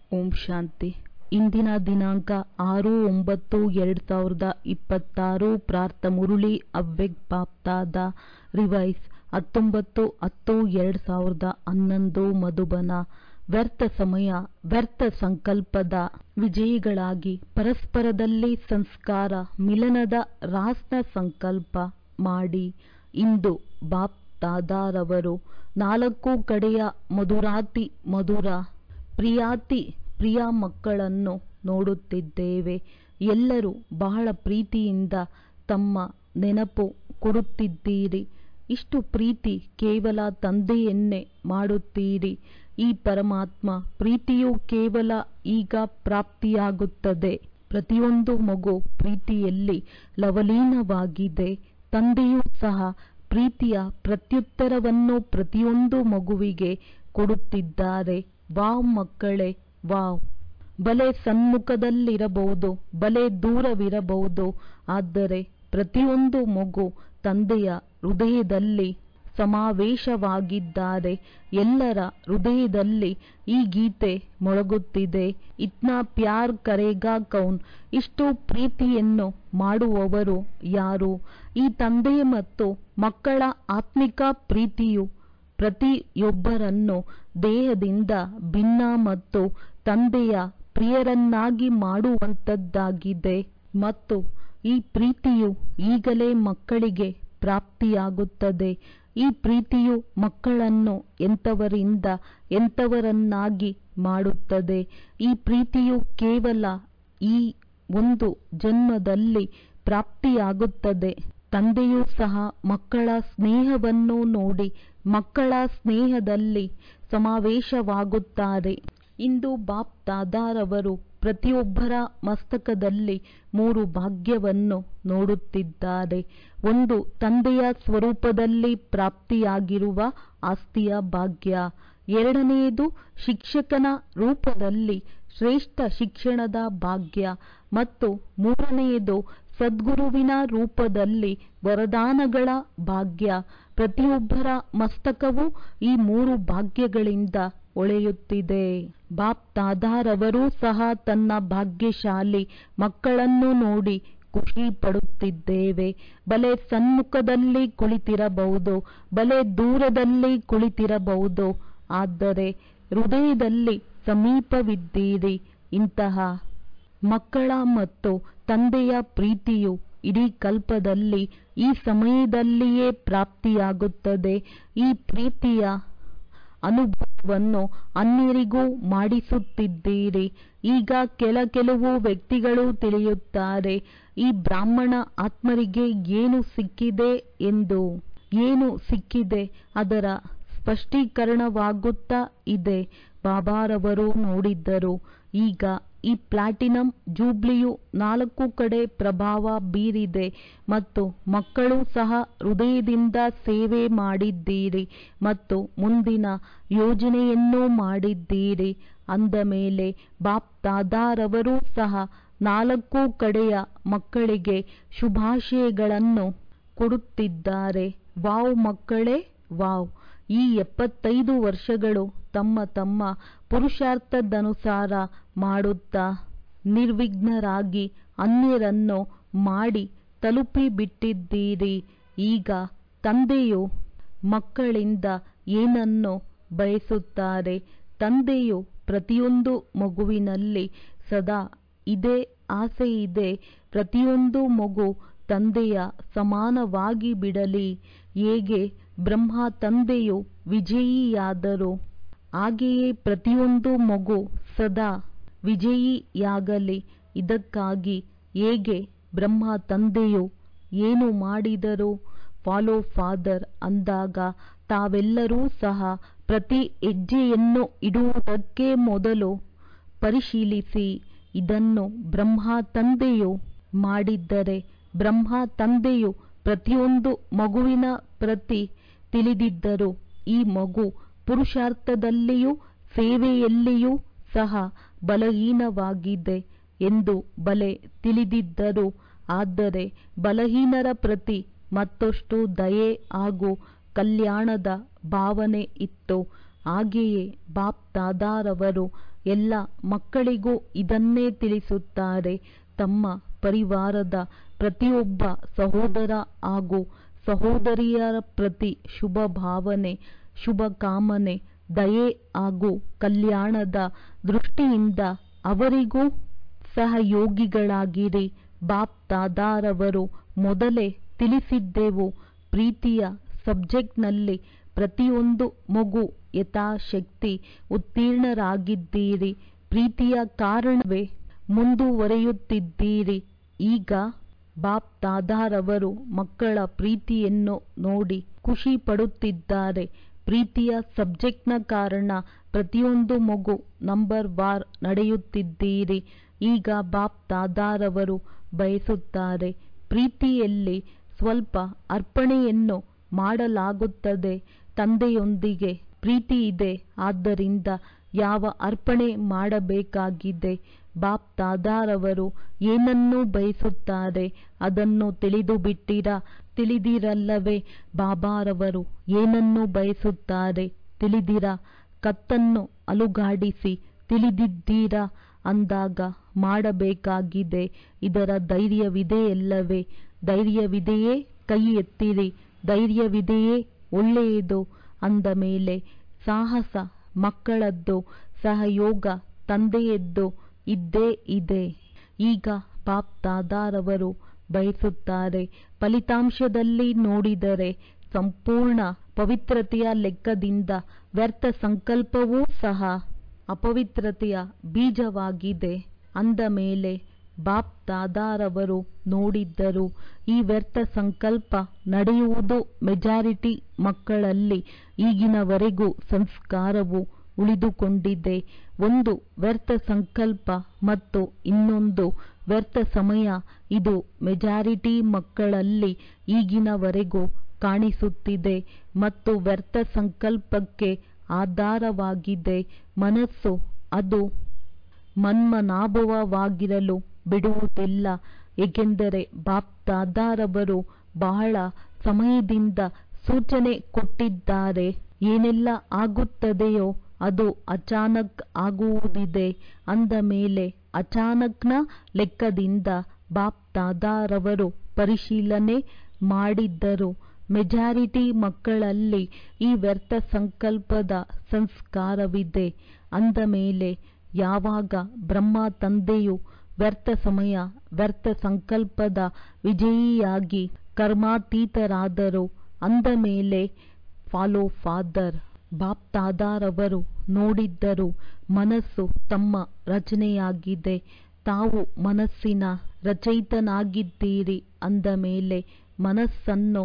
ಓಂ ಶಾಂತಿ ಇಂದಿನ ದಿನಾಂಕ ಆರು ಒಂಬತ್ತು ಎರಡು ಸಾವಿರದ ಇಪ್ಪತ್ತಾರು ಪ್ರಾರ್ಥ ಮುರುಳಿ ಅವ್ಯಕ್ತ ಬಾಪ್ತಾದ ರಿವೈಸ್ ಹತ್ತೊಂಬತ್ತು ಹತ್ತು ಎರಡು ಸಾವಿರದ ಹನ್ನೊಂದು ಮಧುಬನ ವ್ಯರ್ಥ ಸಮಯ ವ್ಯರ್ಥ ಸಂಕಲ್ಪದ ವಿಜಯಿಗಳಾಗಿ ಪರಸ್ಪರದಲ್ಲಿ ಸಂಸ್ಕಾರ ಮಿಲನದ ರಾಸ್ನ ಸಂಕಲ್ಪ ಮಾಡಿ ಇಂದು ಬಾಪ್ ದಾದಾರವರು ನಾಲ್ಕು ಕಡೆಯ ಮಧುರಾತಿ ಮಧುರ ಪ್ರಿಯಾತಿ ಪ್ರಿಯ ಮಕ್ಕಳನ್ನು ನೋಡುತ್ತಿದ್ದೇವೆ ಎಲ್ಲರೂ ಬಹಳ ಪ್ರೀತಿಯಿಂದ ತಮ್ಮ ನೆನಪು ಕೊಡುತ್ತಿದ್ದೀರಿ ಇಷ್ಟು ಪ್ರೀತಿ ಕೇವಲ ತಂದೆಯನ್ನೇ ಮಾಡುತ್ತೀರಿ ಈ ಪರಮಾತ್ಮ ಪ್ರೀತಿಯು ಕೇವಲ ಈಗ ಪ್ರಾಪ್ತಿಯಾಗುತ್ತದೆ ಪ್ರತಿಯೊಂದು ಮಗು ಪ್ರೀತಿಯಲ್ಲಿ ಲವಲೀನವಾಗಿದೆ ತಂದೆಯೂ ಸಹ ಪ್ರೀತಿಯ ಪ್ರತ್ಯುತ್ತರವನ್ನು ಪ್ರತಿಯೊಂದು ಮಗುವಿಗೆ ಕೊಡುತ್ತಿದ್ದಾರೆ ವಾವ್ ಮಕ್ಕಳೇ ವಾವ್ ಬಲೆ ಸನ್ಮುಖದಲ್ಲಿರಬಹುದು ಬಲೆ ದೂರವಿರಬಹುದು ಆದರೆ ಪ್ರತಿಯೊಂದು ಮಗು ತಂದೆಯ ಹೃದಯದಲ್ಲಿ ಸಮಾವೇಶವಾಗಿದ್ದಾರೆ ಎಲ್ಲರ ಹೃದಯದಲ್ಲಿ ಈ ಗೀತೆ ಮೊಳಗುತ್ತಿದೆ ಇತ್ನಾ ಪ್ಯಾರ್ ಕರೇಗಾ ಕೌನ್ ಇಷ್ಟು ಪ್ರೀತಿಯನ್ನು ಮಾಡುವವರು ಯಾರು ಈ ತಂದೆ ಮತ್ತು ಮಕ್ಕಳ ಆತ್ಮಿಕ ಪ್ರೀತಿಯು ಪ್ರತಿಯೊಬ್ಬರನ್ನು ದೇಹದಿಂದ ಭಿನ್ನ ಮತ್ತು ತಂದೆಯ ಪ್ರಿಯರನ್ನಾಗಿ ಮಾಡುವಂತದ್ದಾಗಿದೆ ಮತ್ತು ಈ ಪ್ರೀತಿಯು ಈಗಲೇ ಮಕ್ಕಳಿಗೆ ಪ್ರಾಪ್ತಿಯಾಗುತ್ತದೆ ಈ ಪ್ರೀತಿಯು ಮಕ್ಕಳನ್ನು ಎಂಥವರಿಂದ ಎಂಥವರನ್ನಾಗಿ ಮಾಡುತ್ತದೆ ಈ ಪ್ರೀತಿಯು ಕೇವಲ ಈ ಒಂದು ಜನ್ಮದಲ್ಲಿ ಪ್ರಾಪ್ತಿಯಾಗುತ್ತದೆ ತಂದೆಯೂ ಸಹ ಮಕ್ಕಳ ಸ್ನೇಹವನ್ನು ನೋಡಿ ಮಕ್ಕಳ ಸ್ನೇಹದಲ್ಲಿ ಸಮಾವೇಶವಾಗುತ್ತಾರೆ ಇಂದು ಬಾಪ್ ದಾದಾರವರು ಪ್ರತಿಯೊಬ್ಬರ ಮಸ್ತಕದಲ್ಲಿ ಮೂರು ಭಾಗ್ಯವನ್ನು ನೋಡುತ್ತಿದ್ದಾರೆ ಒಂದು ತಂದೆಯ ಸ್ವರೂಪದಲ್ಲಿ ಪ್ರಾಪ್ತಿಯಾಗಿರುವ ಆಸ್ತಿಯ ಭಾಗ್ಯ ಎರಡನೆಯದು ಶಿಕ್ಷಕನ ರೂಪದಲ್ಲಿ ಶ್ರೇಷ್ಠ ಶಿಕ್ಷಣದ ಭಾಗ್ಯ ಮತ್ತು ಮೂರನೆಯದು ಸದ್ಗುರುವಿನ ರೂಪದಲ್ಲಿ ವರದಾನಗಳ ಭಾಗ್ಯ ಪ್ರತಿಯೊಬ್ಬರ ಮಸ್ತಕವು ಈ ಮೂರು ಭಾಗ್ಯಗಳಿಂದ ಹೊಳೆಯುತ್ತಿದೆ ಬಾಪ್ ದಾದಾರವರು ಸಹ ತನ್ನ ಭಾಗ್ಯಶಾಲಿ ಮಕ್ಕಳನ್ನು ನೋಡಿ ಖುಷಿ ಪಡುತ್ತಿದ್ದೇವೆ ಬಲೆ ಸನ್ಮುಖದಲ್ಲಿ ಕುಳಿತಿರಬಹುದು ಬಲೆ ದೂರದಲ್ಲಿ ಕುಳಿತಿರಬಹುದು ಆದರೆ ಹೃದಯದಲ್ಲಿ ಸಮೀಪವಿದ್ದೀರಿ ಇಂತಹ ಮಕ್ಕಳ ಮತ್ತು ತಂದೆಯ ಪ್ರೀತಿಯು ಇಡೀ ಕಲ್ಪದಲ್ಲಿ ಈ ಸಮಯದಲ್ಲಿಯೇ ಪ್ರಾಪ್ತಿಯಾಗುತ್ತದೆ ಈ ಪ್ರೀತಿಯ ಅನುಭವವನ್ನು ಅನ್ಯರಿಗೂ ಮಾಡಿಸುತ್ತಿದ್ದೀರಿ ಈಗ ಕೆಲ ಕೆಲವು ವ್ಯಕ್ತಿಗಳು ತಿಳಿಯುತ್ತಾರೆ ಈ ಬ್ರಾಹ್ಮಣ ಆತ್ಮರಿಗೆ ಏನು ಸಿಕ್ಕಿದೆ ಎಂದು ಏನು ಸಿಕ್ಕಿದೆ ಅದರ ಸ್ಪಷ್ಟೀಕರಣವಾಗುತ್ತಾ ಇದೆ ಬಾಬಾರವರು ನೋಡಿದ್ದರು ಈಗ ಈ ಪ್ಲಾಟಿನಂ ಜೂಬ್ಲಿಯು ನಾಲ್ಕು ಕಡೆ ಪ್ರಭಾವ ಬೀರಿದೆ ಮತ್ತು ಮಕ್ಕಳು ಸಹ ಹೃದಯದಿಂದ ಸೇವೆ ಮಾಡಿದ್ದೀರಿ ಮತ್ತು ಮುಂದಿನ ಯೋಜನೆಯನ್ನು ಮಾಡಿದ್ದೀರಿ ಅಂದ ಮೇಲೆ ಬಾಪ್ ದಾದಾರವರು ಸಹ ನಾಲ್ಕು ಕಡೆಯ ಮಕ್ಕಳಿಗೆ ಶುಭಾಶಯಗಳನ್ನು ಕೊಡುತ್ತಿದ್ದಾರೆ ವಾವ್ ಮಕ್ಕಳೇ ವಾವ್ ಈ ಎಪ್ಪತ್ತೈದು ವರ್ಷಗಳು ತಮ್ಮ ತಮ್ಮ ಪುರುಷಾರ್ಥದನುಸಾರ ಮಾಡುತ್ತಾ ನಿರ್ವಿಘ್ನರಾಗಿ ಅನ್ಯರನ್ನು ಮಾಡಿ ತಲುಪಿಬಿಟ್ಟಿದ್ದೀರಿ ಈಗ ತಂದೆಯು ಮಕ್ಕಳಿಂದ ಏನನ್ನು ಬಯಸುತ್ತಾರೆ ತಂದೆಯು ಪ್ರತಿಯೊಂದು ಮಗುವಿನಲ್ಲಿ ಸದಾ ಇದೇ ಆಸೆ ಇದೆ ಪ್ರತಿಯೊಂದು ಮಗು ತಂದೆಯ ಸಮಾನವಾಗಿ ಬಿಡಲಿ ಹೇಗೆ ಬ್ರಹ್ಮ ತಂದೆಯು ವಿಜಯಿಯಾದರು ಹಾಗೆಯೇ ಪ್ರತಿಯೊಂದು ಮಗು ಸದಾ ವಿಜಯಿಯಾಗಲಿ ಇದಕ್ಕಾಗಿ ಹೇಗೆ ಬ್ರಹ್ಮ ತಂದೆಯು ಏನು ಮಾಡಿದರು ಫಾಲೋ ಫಾದರ್ ಅಂದಾಗ ತಾವೆಲ್ಲರೂ ಸಹ ಪ್ರತಿ ಹೆಜ್ಜೆಯನ್ನು ಇಡುವುದಕ್ಕೆ ಮೊದಲು ಪರಿಶೀಲಿಸಿ ಇದನ್ನು ಬ್ರಹ್ಮ ತಂದೆಯು ಮಾಡಿದ್ದರೆ ಬ್ರಹ್ಮ ತಂದೆಯು ಪ್ರತಿಯೊಂದು ಮಗುವಿನ ಪ್ರತಿ ತಿಳಿದಿದ್ದರು ಈ ಮಗು ಪುರುಷಾರ್ಥದಲ್ಲಿಯೂ ಸೇವೆಯಲ್ಲಿಯೂ ಸಹ ಬಲಹೀನವಾಗಿದೆ ಎಂದು ಬಲೆ ತಿಳಿದಿದ್ದರು ಆದರೆ ಬಲಹೀನರ ಪ್ರತಿ ಮತ್ತಷ್ಟು ದಯೆ ಹಾಗೂ ಕಲ್ಯಾಣದ ಭಾವನೆ ಇತ್ತು ಹಾಗೆಯೇ ಬಾಪ್ ದಾದಾರವರು ಎಲ್ಲ ಮಕ್ಕಳಿಗೂ ಇದನ್ನೇ ತಿಳಿಸುತ್ತಾರೆ ತಮ್ಮ ಪರಿವಾರದ ಪ್ರತಿಯೊಬ್ಬ ಸಹೋದರ ಹಾಗೂ ಸಹೋದರಿಯರ ಪ್ರತಿ ಶುಭ ಭಾವನೆ ಶುಭ ಕಾಮನೆ ದಯೆ ಹಾಗೂ ಕಲ್ಯಾಣದ ದೃಷ್ಟಿಯಿಂದ ಅವರಿಗೂ ಸಹಯೋಗಿಗಳಾಗಿರಿ ಬಾಪ್ ದಾದಾರವರು ಮೊದಲೇ ತಿಳಿಸಿದ್ದೆವು ಪ್ರೀತಿಯ ಸಬ್ಜೆಕ್ಟ್ನಲ್ಲಿ ಪ್ರತಿಯೊಂದು ಮಗು ಯಥಾಶಕ್ತಿ ಉತ್ತೀರ್ಣರಾಗಿದ್ದೀರಿ ಪ್ರೀತಿಯ ಕಾರಣವೇ ಮುಂದುವರಿಯುತ್ತಿದ್ದೀರಿ ಈಗ ಬಾಪ್ ದಾದಾರವರು ಮಕ್ಕಳ ಪ್ರೀತಿಯನ್ನು ನೋಡಿ ಖುಷಿ ಪಡುತ್ತಿದ್ದಾರೆ ಪ್ರೀತಿಯ ಸಬ್ಜೆಕ್ಟ್ನ ಕಾರಣ ಪ್ರತಿಯೊಂದು ಮಗು ನಂಬರ್ ವಾರ್ ನಡೆಯುತ್ತಿದ್ದೀರಿ ಈಗ ಬಾಪ್ ದಾದಾರವರು ಬಯಸುತ್ತಾರೆ ಪ್ರೀತಿಯಲ್ಲಿ ಸ್ವಲ್ಪ ಅರ್ಪಣೆಯನ್ನು ಮಾಡಲಾಗುತ್ತದೆ ತಂದೆಯೊಂದಿಗೆ ಪ್ರೀತಿ ಇದೆ ಆದ್ದರಿಂದ ಯಾವ ಅರ್ಪಣೆ ಮಾಡಬೇಕಾಗಿದೆ ಬಾಪ್ ದಾದಾರವರು ಏನನ್ನು ಬಯಸುತ್ತಾರೆ ಅದನ್ನು ತಿಳಿದು ಬಿಟ್ಟಿರಾ ತಿಳಿದಿರಲ್ಲವೇ ಬಾಬಾರವರು ಏನನ್ನು ಬಯಸುತ್ತಾರೆ ತಿಳಿದಿರಾ ಕತ್ತನ್ನು ಅಲುಗಾಡಿಸಿ ತಿಳಿದಿದ್ದೀರಾ ಅಂದಾಗ ಮಾಡಬೇಕಾಗಿದೆ ಇದರ ಧೈರ್ಯವಿದೆಯಲ್ಲವೇ ಧೈರ್ಯವಿದೆಯೇ ಕೈ ಎತ್ತಿರಿ ಧೈರ್ಯವಿದೆಯೇ ಒಳ್ಳೆಯದು ಅಂದ ಮೇಲೆ ಸಾಹಸ ಮಕ್ಕಳದ್ದು ಸಹಯೋಗ ತಂದೆಯದ್ದು ಇದ್ದೇ ಇದೆ ಈಗ ಬಾಪ್ ದಾದಾರವರು ಬಯಸುತ್ತಾರೆ ಫಲಿತಾಂಶದಲ್ಲಿ ನೋಡಿದರೆ ಸಂಪೂರ್ಣ ಪವಿತ್ರತೆಯ ಲೆಕ್ಕದಿಂದ ವ್ಯರ್ಥ ಸಂಕಲ್ಪವೂ ಸಹ ಅಪವಿತ್ರತೆಯ ಬೀಜವಾಗಿದೆ ಅಂದ ಮೇಲೆ ಬಾಪ್ ದಾದಾರವರು ನೋಡಿದ್ದರು ಈ ವ್ಯರ್ಥ ಸಂಕಲ್ಪ ನಡೆಯುವುದು ಮೆಜಾರಿಟಿ ಮಕ್ಕಳಲ್ಲಿ ಈಗಿನವರೆಗೂ ಸಂಸ್ಕಾರವು ಉಳಿದುಕೊಂಡಿದೆ ಒಂದು ವ್ಯರ್ಥ ಸಂಕಲ್ಪ ಮತ್ತು ಇನ್ನೊಂದು ವ್ಯರ್ಥ ಸಮಯ ಇದು ಮೆಜಾರಿಟಿ ಮಕ್ಕಳಲ್ಲಿ ಈಗಿನವರೆಗೂ ಕಾಣಿಸುತ್ತಿದೆ ಮತ್ತು ವ್ಯರ್ಥ ಸಂಕಲ್ಪಕ್ಕೆ ಆಧಾರವಾಗಿದೆ ಮನಸ್ಸು ಅದು ಮನ್ಮನಾಭವವಾಗಿರಲು ಬಿಡುವುದಿಲ್ಲ ಏಕೆಂದರೆ ಬಾಪ್ ದಾದಾರವರು ಬಹಳ ಸಮಯದಿಂದ ಸೂಚನೆ ಕೊಟ್ಟಿದ್ದಾರೆ ಏನೆಲ್ಲ ಆಗುತ್ತದೆಯೋ ಅದು ಅಚಾನಕ್ ಆಗುವುದಿದೆ ಅಂದ ಮೇಲೆ ಅಚಾನಕ್ನ ಲೆಕ್ಕದಿಂದ ಬಾಪ್ ದಾದಾರವರು ಪರಿಶೀಲನೆ ಮಾಡಿದ್ದರು ಮೆಜಾರಿಟಿ ಮಕ್ಕಳಲ್ಲಿ ಈ ವ್ಯರ್ಥ ಸಂಕಲ್ಪದ ಸಂಸ್ಕಾರವಿದೆ ಅಂದ ಮೇಲೆ ಯಾವಾಗ ಬ್ರಹ್ಮ ತಂದೆಯು ವ್ಯರ್ಥ ಸಮಯ ವ್ಯರ್ಥ ಸಂಕಲ್ಪದ ವಿಜಯಿಯಾಗಿ ಕರ್ಮಾತೀತರಾದರು ಅಂದ ಮೇಲೆ ಫಾಲೋ ಫಾದರ್ ಬಾಪ್ ದಾದಾರವರು ನೋಡಿದ್ದರು ಮನಸ್ಸು ತಮ್ಮ ರಚನೆಯಾಗಿದೆ ತಾವು ಮನಸ್ಸಿನ ರಚಯಿತನಾಗಿದ್ದೀರಿ ಅಂದ ಮೇಲೆ ಮನಸ್ಸನ್ನು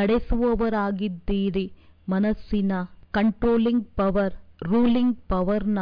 ನಡೆಸುವವರಾಗಿದ್ದೀರಿ ಮನಸ್ಸಿನ ಕಂಟ್ರೋಲಿಂಗ್ ಪವರ್ ರೂಲಿಂಗ್ ಪವರ್ನ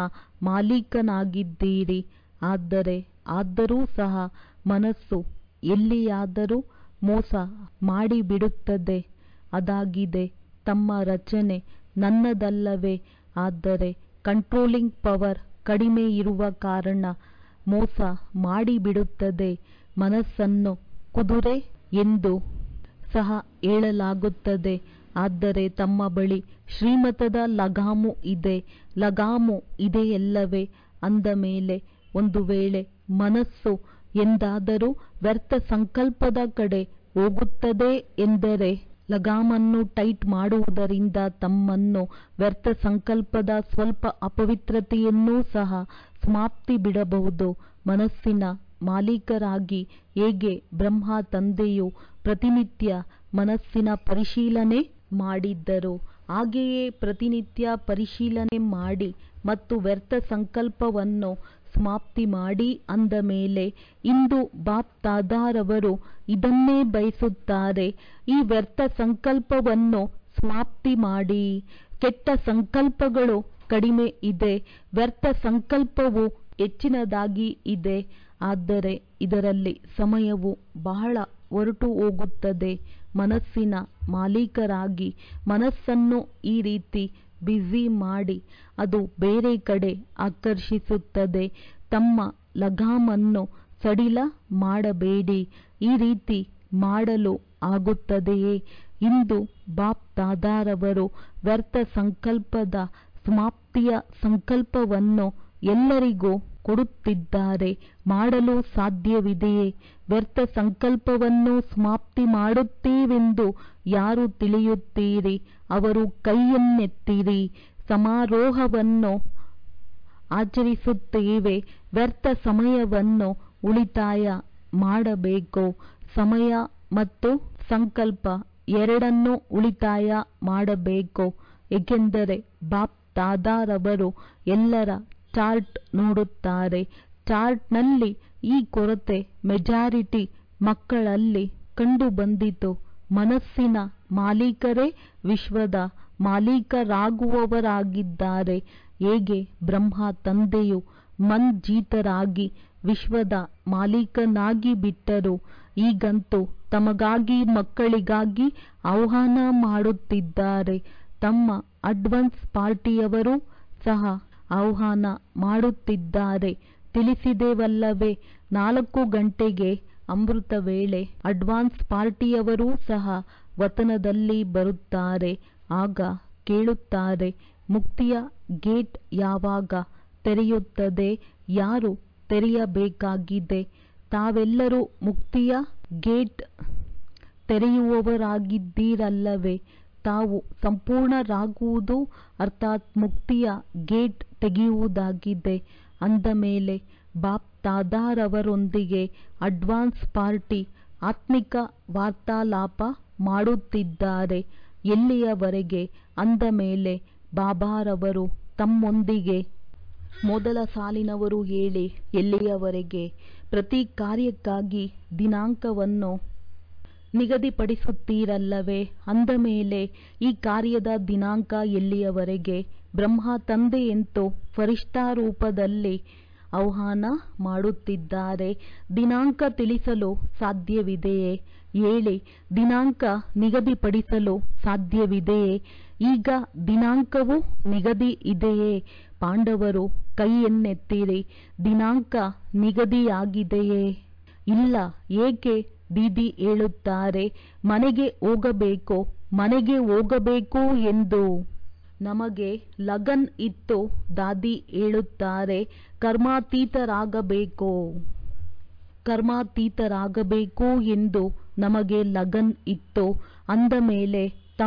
ಮಾಲೀಕನಾಗಿದ್ದೀರಿ ಆದರೆ ಆದರೂ ಸಹ ಮನಸ್ಸು ಎಲ್ಲಿಯಾದರೂ ಮೋಸ ಮಾಡಿಬಿಡುತ್ತದೆ ಅದಾಗಿದೆ ತಮ್ಮ ರಚನೆ ನನ್ನದಲ್ಲವೇ ಆದರೆ ಕಂಟ್ರೋಲಿಂಗ್ ಪವರ್ ಕಡಿಮೆ ಇರುವ ಕಾರಣ ಮೋಸ ಮಾಡಿಬಿಡುತ್ತದೆ ಮನಸ್ಸನ್ನು ಕುದುರೆ ಎಂದು ಸಹ ಹೇಳಲಾಗುತ್ತದೆ ಆದರೆ ತಮ್ಮ ಬಳಿ ಶ್ರೀಮತದ ಲಗಾಮು ಇದೆ ಲಗಾಮು ಇದೆಯಲ್ಲವೇ ಅಂದ ಮೇಲೆ ಒಂದು ವೇಳೆ ಮನಸ್ಸು ಎಂದಾದರೂ ವ್ಯರ್ಥ ಸಂಕಲ್ಪದ ಕಡೆ ಹೋಗುತ್ತದೆ ಎಂದರೆ ಲಗಾಮನ್ನು ಟೈಟ್ ಮಾಡುವುದರಿಂದ ತಮ್ಮನ್ನು ವ್ಯರ್ಥ ಸಂಕಲ್ಪದ ಸ್ವಲ್ಪ ಅಪವಿತ್ರತೆಯನ್ನೂ ಸಹ ಸಮಾಪ್ತಿ ಬಿಡಬಹುದು ಮನಸ್ಸಿನ ಮಾಲೀಕರಾಗಿ ಹೇಗೆ ಬ್ರಹ್ಮ ತಂದೆಯು ಪ್ರತಿನಿತ್ಯ ಮನಸ್ಸಿನ ಪರಿಶೀಲನೆ ಮಾಡಿದ್ದರು ಹಾಗೆಯೇ ಪ್ರತಿನಿತ್ಯ ಪರಿಶೀಲನೆ ಮಾಡಿ ಮತ್ತು ವ್ಯರ್ಥ ಸಂಕಲ್ಪವನ್ನು ಸಮಾಪ್ತಿ ಮಾಡಿ ಅಂದ ಮೇಲೆ ಇಂದು ಬಾಪ್ ದಾದಾರವರು ಇದನ್ನೇ ಬಯಸುತ್ತಾರೆ ಈ ವ್ಯರ್ಥ ಸಂಕಲ್ಪವನ್ನು ಸಮಾಪ್ತಿ ಮಾಡಿ ಕೆಟ್ಟ ಸಂಕಲ್ಪಗಳು ಕಡಿಮೆ ಇದೆ ವ್ಯರ್ಥ ಸಂಕಲ್ಪವು ಹೆಚ್ಚಿನದಾಗಿ ಇದೆ ಆದರೆ ಇದರಲ್ಲಿ ಸಮಯವು ಬಹಳ ಹೊರಟು ಹೋಗುತ್ತದೆ ಮನಸ್ಸಿನ ಮಾಲೀಕರಾಗಿ ಮನಸ್ಸನ್ನು ಈ ರೀತಿ ಬ್ಯುಸಿ ಮಾಡಿ ಅದು ಬೇರೆ ಕಡೆ ಆಕರ್ಷಿಸುತ್ತದೆ ತಮ್ಮ ಲಗಾಮನ್ನು ಸಡಿಲ ಮಾಡಬೇಡಿ ಈ ರೀತಿ ಮಾಡಲು ಆಗುತ್ತದೆಯೇ ಇಂದು ಬಾಪ್ ದಾದಾರವರು ವ್ಯರ್ಥ ಸಂಕಲ್ಪದ ಸಮಾಪ್ತಿಯ ಸಂಕಲ್ಪವನ್ನು ಎಲ್ಲರಿಗೂ ಕೊಡುತ್ತಿದ್ದಾರೆ ಮಾಡಲು ಸಾಧ್ಯವಿದೆಯೇ ವ್ಯರ್ಥ ಸಂಕಲ್ಪವನ್ನು ಸಮಾಪ್ತಿ ಮಾಡುತ್ತೇವೆಂದು ಯಾರು ತಿಳಿಯುತ್ತೀರಿ ಅವರು ಕೈಯನ್ನೆತ್ತಿರಿ ಸಮಾರೋಹವನ್ನು ಆಚರಿಸುತ್ತೇವೆ ವ್ಯರ್ಥ ಸಮಯವನ್ನು ಉಳಿತಾಯ ಮಾಡಬೇಕು ಸಮಯ ಮತ್ತು ಸಂಕಲ್ಪ ಎರಡನ್ನೂ ಉಳಿತಾಯ ಮಾಡಬೇಕು ಏಕೆಂದರೆ ಬಾಪ್ ದಾದಾರವರು ಎಲ್ಲರ ಚಾರ್ಟ್ ನೋಡುತ್ತಾರೆ ಚಾರ್ಟ್ನಲ್ಲಿ ಈ ಕೊರತೆ ಮೆಜಾರಿಟಿ ಮಕ್ಕಳಲ್ಲಿ ಕಂಡುಬಂದಿತು ಮನಸ್ಸಿನ ಮಾಲೀಕರೇ ವಿಶ್ವದ ಮಾಲೀಕರಾಗುವವರಾಗಿದ್ದಾರೆ ಹೇಗೆ ಬ್ರಹ್ಮ ತಂದೆಯು ಮಂಜೀತರಾಗಿ ವಿಶ್ವದ ಮಾಲೀಕನಾಗಿ ಬಿಟ್ಟರು ಈಗಂತೂ ತಮಗಾಗಿ ಮಕ್ಕಳಿಗಾಗಿ ಆಹ್ವಾನ ಮಾಡುತ್ತಿದ್ದಾರೆ ತಮ್ಮ ಅಡ್ವಾನ್ಸ್ ಪಾರ್ಟಿಯವರು ಸಹ ಆಹ್ವಾನ ಮಾಡುತ್ತಿದ್ದಾರೆ ತಿಳಿಸಿದೆವಲ್ಲವೇ ನಾಲ್ಕು ಗಂಟೆಗೆ ಅಮೃತ ವೇಳೆ ಅಡ್ವಾನ್ಸ್ ಪಾರ್ಟಿಯವರೂ ಸಹ ವತನದಲ್ಲಿ ಬರುತ್ತಾರೆ ಆಗ ಕೇಳುತ್ತಾರೆ ಮುಕ್ತಿಯ ಗೇಟ್ ಯಾವಾಗ ತೆರೆಯುತ್ತದೆ ಯಾರು ತೆರೆಯಬೇಕಾಗಿದೆ ತಾವೆಲ್ಲರೂ ಮುಕ್ತಿಯ ಗೇಟ್ ತೆರೆಯುವವರಾಗಿದ್ದೀರಲ್ಲವೇ ತಾವು ಸಂಪೂರ್ಣರಾಗುವುದು ಅರ್ಥಾತ್ ಮುಕ್ತಿಯ ಗೇಟ್ ತೆಗೆಯುವುದಾಗಿದೆ ಅಂದ ಮೇಲೆ ಬಾಪ್ ದಾದಾರವರೊಂದಿಗೆ ಅಡ್ವಾನ್ಸ್ ಪಾರ್ಟಿ ಆತ್ಮಿಕ ವಾರ್ತಾಲಾಪ ಮಾಡುತ್ತಿದ್ದಾರೆ ಎಲ್ಲಿಯವರೆಗೆ ಅಂದ ಮೇಲೆ ಬಾಬಾರವರು ತಮ್ಮೊಂದಿಗೆ ಮೊದಲ ಸಾಲಿನವರು ಹೇಳಿ ಎಲ್ಲಿಯವರೆಗೆ ಪ್ರತಿ ಕಾರ್ಯಕ್ಕಾಗಿ ದಿನಾಂಕವನ್ನು ನಿಗದಿಪಡಿಸುತ್ತೀರಲ್ಲವೇ ಅಂದ ಮೇಲೆ ಈ ಕಾರ್ಯದ ದಿನಾಂಕ ಎಲ್ಲಿಯವರೆಗೆ ಬ್ರಹ್ಮ ತಂದೆಯಂತೂ ಫರಿಷ್ಠಾ ರೂಪದಲ್ಲಿ ಆಹ್ವಾನ ಮಾಡುತ್ತಿದ್ದಾರೆ ದಿನಾಂಕ ತಿಳಿಸಲು ಸಾಧ್ಯವಿದೆಯೇ ಹೇಳಿ ದಿನಾಂಕ ನಿಗದಿಪಡಿಸಲು ಸಾಧ್ಯವಿದೆಯೇ ಈಗ ದಿನಾಂಕವು ನಿಗದಿ ಇದೆಯೇ ಪಾಂಡವರು ಕೈಯನ್ನೆತ್ತಿರಿ ದಿನಾಂಕ ನಿಗದಿಯಾಗಿದೆಯೇ ಇಲ್ಲ ಏಕೆ ದೀದಿ ಹೇಳುತ್ತಾರೆ ಮನೆಗೆ ಹೋಗಬೇಕು ಮನೆಗೆ ಹೋಗಬೇಕು ಎಂದು ನಮಗೆ ಲಗನ್ ಇತ್ತು ದಾದಿ ಹೇಳುತ್ತಾರೆ ಕರ್ಮಾತೀತರಾಗಬೇಕು ಕರ್ಮಾತೀತರಾಗಬೇಕು ಎಂದು ನಮಗೆ ಲಗನ್ ಇತ್ತು ಅಂದ ಮೇಲೆ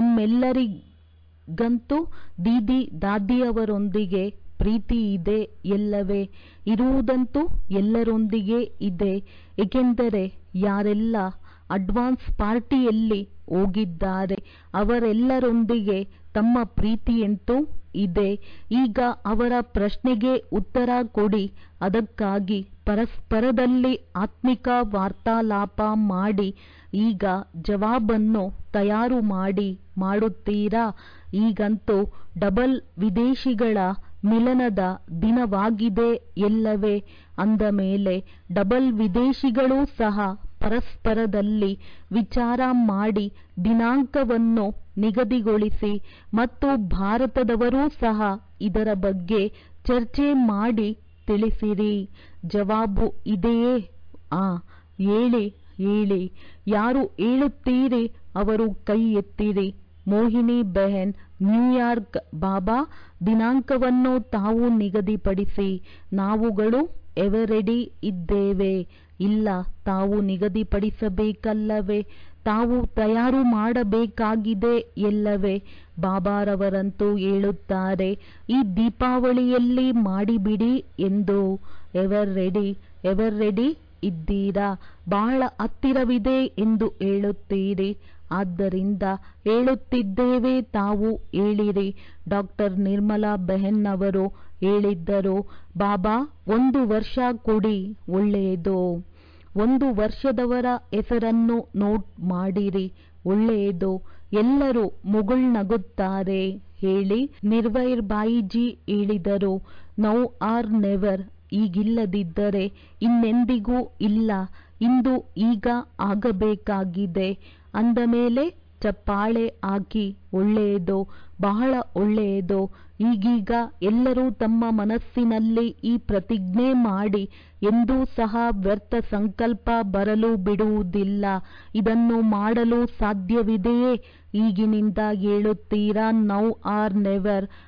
ತಮ್ಮೆಲ್ಲರಿಗಂತೂ ದೀದಿ ದಾದಿಯವರೊಂದಿಗೆ ಪ್ರೀತಿ ಇದೆ ಎಲ್ಲವೇ ಇರುವುದಂತೂ ಎಲ್ಲರೊಂದಿಗೆ ಇದೆ ಏಕೆಂದರೆ ಯಾರೆಲ್ಲ ಅಡ್ವಾನ್ಸ್ ಪಾರ್ಟಿಯಲ್ಲಿ ಹೋಗಿದ್ದಾರೆ ಅವರೆಲ್ಲರೊಂದಿಗೆ ತಮ್ಮ ಪ್ರೀತಿಯಂತೂ ಇದೆ ಈಗ ಅವರ ಪ್ರಶ್ನೆಗೆ ಉತ್ತರ ಕೊಡಿ ಅದಕ್ಕಾಗಿ ಪರಸ್ಪರದಲ್ಲಿ ಆತ್ಮಿಕ ವಾರ್ತಾಲಾಪ ಮಾಡಿ ಈಗ ಜವಾಬನ್ನು ತಯಾರು ಮಾಡಿ ಮಾಡುತ್ತೀರಾ ಈಗಂತೂ ಡಬಲ್ ವಿದೇಶಿಗಳ ಮಿಲನದ ದಿನವಾಗಿದೆ ಎಲ್ಲವೇ ಅಂದ ಮೇಲೆ ಡಬಲ್ ವಿದೇಶಿಗಳೂ ಸಹ ಪರಸ್ಪರದಲ್ಲಿ ವಿಚಾರ ಮಾಡಿ ದಿನಾಂಕವನ್ನು ನಿಗದಿಗೊಳಿಸಿ ಮತ್ತು ಭಾರತದವರೂ ಸಹ ಇದರ ಬಗ್ಗೆ ಚರ್ಚೆ ಮಾಡಿ ತಿಳಿಸಿರಿ ಜವಾಬು ಇದೆಯೇ ಆ ಹೇಳಿ ಹೇಳಿ ಯಾರು ಹೇಳುತ್ತೀರಿ ಅವರು ಕೈ ಎತ್ತಿರಿ ಮೋಹಿನಿ ಬೆಹನ್ ನ್ಯೂಯಾರ್ಕ್ ಬಾಬಾ ದಿನಾಂಕವನ್ನು ತಾವು ನಿಗದಿಪಡಿಸಿ ನಾವುಗಳು ಎವರೆಡಿ ಇದ್ದೇವೆ ಇಲ್ಲ ತಾವು ನಿಗದಿಪಡಿಸಬೇಕಲ್ಲವೇ ತಾವು ತಯಾರು ಮಾಡಬೇಕಾಗಿದೆ ಎಲ್ಲವೇ ಬಾಬಾರವರಂತೂ ಹೇಳುತ್ತಾರೆ ಈ ದೀಪಾವಳಿಯಲ್ಲಿ ಮಾಡಿಬಿಡಿ ಎಂದು ಎವರ್ ರೆಡಿ ಎವರ್ ರೆಡಿ ಇದ್ದೀರಾ ಬಹಳ ಹತ್ತಿರವಿದೆ ಎಂದು ಹೇಳುತ್ತೀರಿ ಆದ್ದರಿಂದ ಹೇಳುತ್ತಿದ್ದೇವೆ ತಾವು ಹೇಳಿರಿ ಡಾಕ್ಟರ್ ನಿರ್ಮಲಾ ಬೆಹನ್ ಅವರು ಹೇಳಿದ್ದರು ಬಾಬಾ ಒಂದು ವರ್ಷ ಕೊಡಿ ಒಳ್ಳೆಯದು ಒಂದು ವರ್ಷದವರ ಹೆಸರನ್ನು ನೋಟ್ ಮಾಡಿರಿ ಒಳ್ಳೆಯದು ಎಲ್ಲರೂ ಮುಗುಳ್ನಗುತ್ತಾರೆ ಹೇಳಿ ನಿರ್ವೈರ್ ಬಾಯಿಜಿ ಹೇಳಿದರು ನೌ ಆರ್ ನೆವರ್ ಈಗಿಲ್ಲದಿದ್ದರೆ ಇನ್ನೆಂದಿಗೂ ಇಲ್ಲ ಇಂದು ಈಗ ಆಗಬೇಕಾಗಿದೆ ಅಂದ ಮೇಲೆ ಚಪ್ಪಾಳೆ ಹಾಕಿ ಒಳ್ಳೆಯದು ಬಹಳ ಒಳ್ಳೆಯದು ಈಗೀಗ ಎಲ್ಲರೂ ತಮ್ಮ ಮನಸ್ಸಿನಲ್ಲಿ ಈ ಪ್ರತಿಜ್ಞೆ ಮಾಡಿ ಎಂದೂ ಸಹ ವ್ಯರ್ಥ ಸಂಕಲ್ಪ ಬರಲು ಬಿಡುವುದಿಲ್ಲ ಇದನ್ನು ಮಾಡಲು ಸಾಧ್ಯವಿದೆಯೇ ಈಗಿನಿಂದ ಹೇಳುತ್ತೀರಾ ನೌ ಆರ್ ನೆವರ್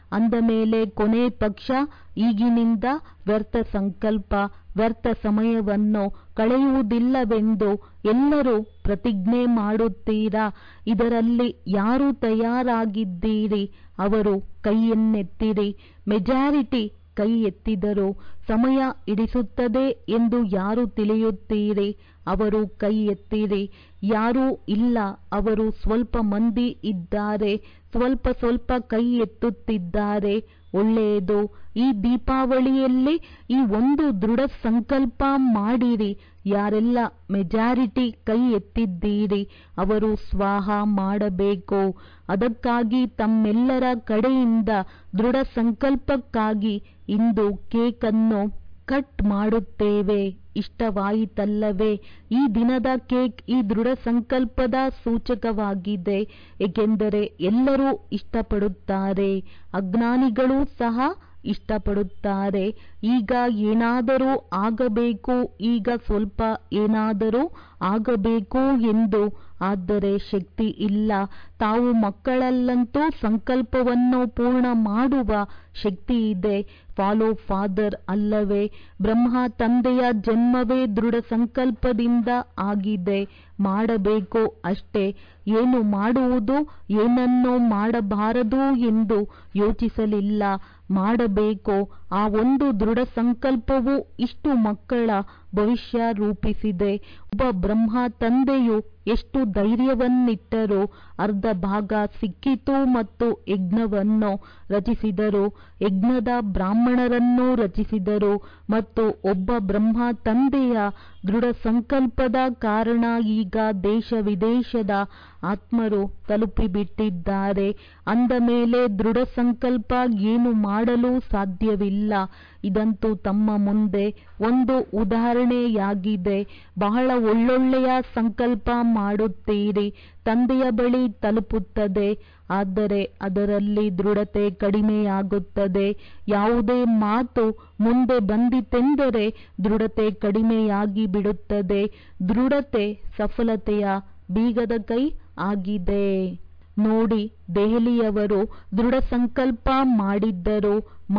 ಅಂದ ಮೇಲೆ ಕೊನೆ ಪಕ್ಷ ಈಗಿನಿಂದ ವ್ಯರ್ಥ ಸಂಕಲ್ಪ ವ್ಯರ್ಥ ಸಮಯವನ್ನು ಕಳೆಯುವುದಿಲ್ಲವೆಂದು ಎಲ್ಲರೂ ಪ್ರತಿಜ್ಞೆ ಮಾಡುತ್ತೀರಾ ಇದರಲ್ಲಿ ಯಾರು ತಯಾರಾಗಿದ್ದೀರಿ ಅವರು ಕೈಯನ್ನೆತ್ತಿರಿ ಮೆಜಾರಿಟಿ ಕೈ ಎತ್ತಿದರು ಸಮಯ ಹಿಡಿಸುತ್ತದೆ ಎಂದು ಯಾರು ತಿಳಿಯುತ್ತೀರಿ ಅವರು ಕೈ ಎತ್ತಿರಿ ಯಾರೂ ಇಲ್ಲ ಅವರು ಸ್ವಲ್ಪ ಮಂದಿ ಇದ್ದಾರೆ ಸ್ವಲ್ಪ ಸ್ವಲ್ಪ ಕೈ ಎತ್ತುತ್ತಿದ್ದಾರೆ ಒಳ್ಳೆಯದು ಈ ದೀಪಾವಳಿಯಲ್ಲಿ ಈ ಒಂದು ದೃಢ ಸಂಕಲ್ಪ ಮಾಡಿರಿ ಯಾರೆಲ್ಲ ಮೆಜಾರಿಟಿ ಕೈ ಎತ್ತಿದ್ದೀರಿ ಅವರು ಸ್ವಾಹ ಮಾಡಬೇಕು ಅದಕ್ಕಾಗಿ ತಮ್ಮೆಲ್ಲರ ಕಡೆಯಿಂದ ದೃಢ ಸಂಕಲ್ಪಕ್ಕಾಗಿ ಇಂದು ಕೇಕನ್ನು ಕಟ್ ಮಾಡುತ್ತೇವೆ ಇಷ್ಟವಾಯಿತಲ್ಲವೇ ಈ ದಿನದ ಕೇಕ್ ಈ ದೃಢ ಸಂಕಲ್ಪದ ಸೂಚಕವಾಗಿದೆ ಏಕೆಂದರೆ ಎಲ್ಲರೂ ಇಷ್ಟಪಡುತ್ತಾರೆ ಅಜ್ಞಾನಿಗಳೂ ಸಹ ಇಷ್ಟಪಡುತ್ತಾರೆ ಈಗ ಏನಾದರೂ ಆಗಬೇಕು ಈಗ ಸ್ವಲ್ಪ ಏನಾದರೂ ಆಗಬೇಕು ಎಂದು ಆದರೆ ಶಕ್ತಿ ಇಲ್ಲ ತಾವು ಮಕ್ಕಳಲ್ಲಂತೂ ಸಂಕಲ್ಪವನ್ನು ಪೂರ್ಣ ಮಾಡುವ ಶಕ್ತಿ ಇದೆ ಫಾಲೋ ಫಾದರ್ ಅಲ್ಲವೇ ಬ್ರಹ್ಮ ತಂದೆಯ ಜನ್ಮವೇ ದೃಢ ಸಂಕಲ್ಪದಿಂದ ಆಗಿದೆ ಮಾಡಬೇಕು ಅಷ್ಟೇ ಏನು ಮಾಡುವುದು ಏನನ್ನು ಮಾಡಬಾರದು ಎಂದು ಯೋಚಿಸಲಿಲ್ಲ ಮಾಡಬೇಕು ಆ ಒಂದು ದೃಢ ಸಂಕಲ್ಪವು ಇಷ್ಟು ಮಕ್ಕಳ ಭವಿಷ್ಯ ರೂಪಿಸಿದೆ ಒಬ್ಬ ಬ್ರಹ್ಮ ತಂದೆಯು ಎಷ್ಟು ಧೈರ್ಯವನ್ನಿಟ್ಟರು ಅರ್ಧ ಭಾಗ ಸಿಕ್ಕಿತು ಮತ್ತು ಯಜ್ಞವನ್ನು ರಚಿಸಿದರು ಯಜ್ಞದ ಬ್ರಾಹ್ಮಣರನ್ನು ರಚಿಸಿದರು ಮತ್ತು ಒಬ್ಬ ಬ್ರಹ್ಮ ತಂದೆಯ ದೃಢ ಸಂಕಲ್ಪದ ಕಾರಣ ಈಗ ದೇಶ ವಿದೇಶದ ಆತ್ಮರು ತಲುಪಿಬಿಟ್ಟಿದ್ದಾರೆ ಅಂದ ಮೇಲೆ ದೃಢ ಸಂಕಲ್ಪ ಏನು ಮಾಡಲು ಸಾಧ್ಯವಿಲ್ಲ ಇದಂತೂ ತಮ್ಮ ಮುಂದೆ ಒಂದು ಉದಾಹರಣೆಯಾಗಿದೆ ಬಹಳ ಒಳ್ಳೊಳ್ಳೆಯ ಸಂಕಲ್ಪ ಮಾಡುತ್ತೀರಿ ತಂದೆಯ ಬಳಿ ತಲುಪುತ್ತದೆ ಆದರೆ ಅದರಲ್ಲಿ ದೃಢತೆ ಕಡಿಮೆಯಾಗುತ್ತದೆ ಯಾವುದೇ ಮಾತು ಮುಂದೆ ಬಂದಿತೆಂದರೆ ದೃಢತೆ ಕಡಿಮೆಯಾಗಿ ಬಿಡುತ್ತದೆ ದೃಢತೆ ಸಫಲತೆಯ ಬೀಗದ ಕೈ ಆಗಿದೆ ನೋಡಿ ದೆಹಲಿಯವರು ದೃಢ ಸಂಕಲ್ಪ ಮಾಡಿದ್ದರು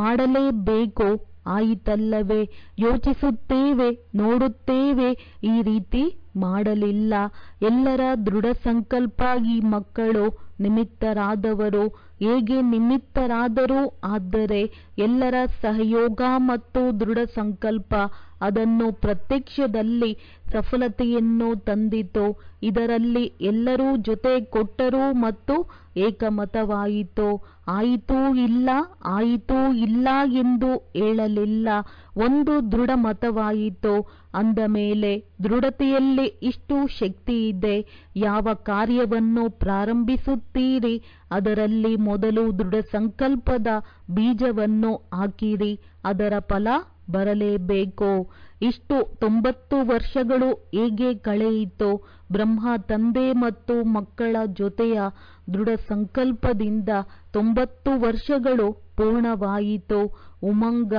ಮಾಡಲೇಬೇಕು ಆಯಿತಲ್ಲವೇ ಯೋಚಿಸುತ್ತೇವೆ ನೋಡುತ್ತೇವೆ ಈ ರೀತಿ ಮಾಡಲಿಲ್ಲ ಎಲ್ಲರ ದೃಢ ಸಂಕಲ್ಪ ಈ ಮಕ್ಕಳು ನಿಮಿತ್ತರಾದವರು ಹೇಗೆ ನಿಮಿತ್ತರಾದರು ಆದರೆ ಎಲ್ಲರ ಸಹಯೋಗ ಮತ್ತು ದೃಢ ಸಂಕಲ್ಪ ಅದನ್ನು ಪ್ರತ್ಯಕ್ಷದಲ್ಲಿ ಸಫಲತೆಯನ್ನು ತಂದಿತು ಇದರಲ್ಲಿ ಎಲ್ಲರೂ ಜೊತೆ ಕೊಟ್ಟರು ಮತ್ತು ಏಕಮತವಾಯಿತು ಆಯಿತು ಇಲ್ಲ ಆಯಿತು ಇಲ್ಲ ಎಂದು ಹೇಳಲಿಲ್ಲ ಒಂದು ದೃಢ ಮತವಾಯಿತು ಅಂದ ಮೇಲೆ ದೃಢತೆಯಲ್ಲಿ ಇಷ್ಟು ಶಕ್ತಿ ಇದೆ ಯಾವ ಕಾರ್ಯವನ್ನು ಪ್ರಾರಂಭಿಸುತ್ತೀರಿ ಅದರಲ್ಲಿ ಮೊದಲು ದೃಢ ಸಂಕಲ್ಪದ ಬೀಜವನ್ನು ಹಾಕಿರಿ ಅದರ ಫಲ ಬರಲೇಬೇಕು ಇಷ್ಟು ತೊಂಬತ್ತು ವರ್ಷಗಳು ಹೇಗೆ ಕಳೆಯಿತು ಬ್ರಹ್ಮ ತಂದೆ ಮತ್ತು ಮಕ್ಕಳ ಜೊತೆಯ ದೃಢ ಸಂಕಲ್ಪದಿಂದ ತೊಂಬತ್ತು ವರ್ಷಗಳು ಪೂರ್ಣವಾಯಿತು ಉಮಂಗ